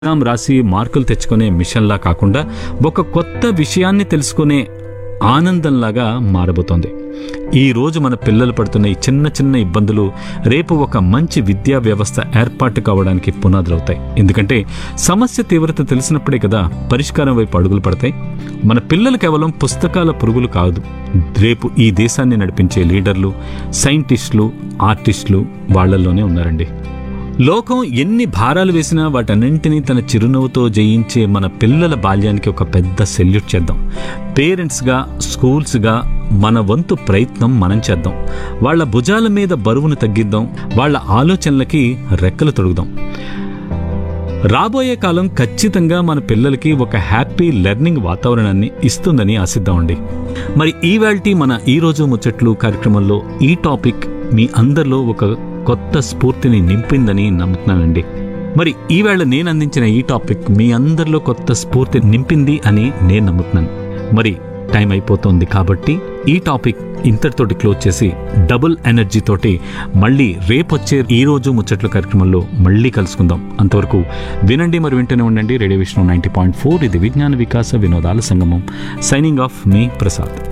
exam రాసి మార్కులు తెచ్చుకునే మిషన్లా కాకుండా ఒక కొత్త విషయాన్ని తెలుసుకునే ఆనందంలాగా మారబోతోంది ఈ రోజు మన పిల్లలు పడుతున్న ఈ చిన్న చిన్న ఇబ్బందులు రేపు ఒక మంచి విద్యా వ్యవస్థ ఏర్పాటు కావడానికి పునాదులవుతాయి ఎందుకంటే సమస్య తీవ్రత తెలిసినప్పుడే కదా పరిష్కారం వైపు అడుగులు పడతాయి మన పిల్లలు కేవలం పుస్తకాల పురుగులు కాదు రేపు ఈ దేశాన్ని నడిపించే లీడర్లు సైంటిస్టులు ఆర్టిస్టులు వాళ్ళల్లోనే ఉన్నారండి లోకం ఎన్ని భారాలు వేసినా వాటన్నింటినీ తన చిరునవ్వుతో జయించే మన పిల్లల బాల్యానికి ఒక పెద్ద సెల్యూట్ చేద్దాం పేరెంట్స్గా స్కూల్స్గా మన వంతు ప్రయత్నం మనం చేద్దాం వాళ్ళ భుజాల మీద బరువును తగ్గిద్దాం వాళ్ళ ఆలోచనలకి రెక్కలు తొడుగుదాం రాబోయే కాలం ఖచ్చితంగా మన పిల్లలకి ఒక హ్యాపీ లెర్నింగ్ వాతావరణాన్ని ఇస్తుందని ఆశిద్దామండి మరి ఈవాల్టి మన ఈ రోజు ముచ్చట్లు కార్యక్రమంలో ఈ టాపిక్ మీ అందరిలో ఒక కొత్త స్ఫూర్తిని నింపిందని నమ్ముతున్నానండి మరి ఈవేళ నేను అందించిన ఈ టాపిక్ మీ అందరిలో కొత్త స్ఫూర్తి నింపింది అని నేను నమ్ముతున్నాను మరి టైం అయిపోతుంది కాబట్టి ఈ టాపిక్ ఇంతటితోటి క్లోజ్ చేసి డబుల్ ఎనర్జీ తోటి మళ్ళీ రేపొచ్చే ఈ రోజు ముచ్చట్ల కార్యక్రమంలో మళ్ళీ కలుసుకుందాం అంతవరకు వినండి మరి వింటూనే ఉండండి radio Vishnu ninety point four ఇది విజ్ఞాన వికాస వినోదాల సంగమం సైనింగ్ ఆఫ్ మీ ప్రసాద్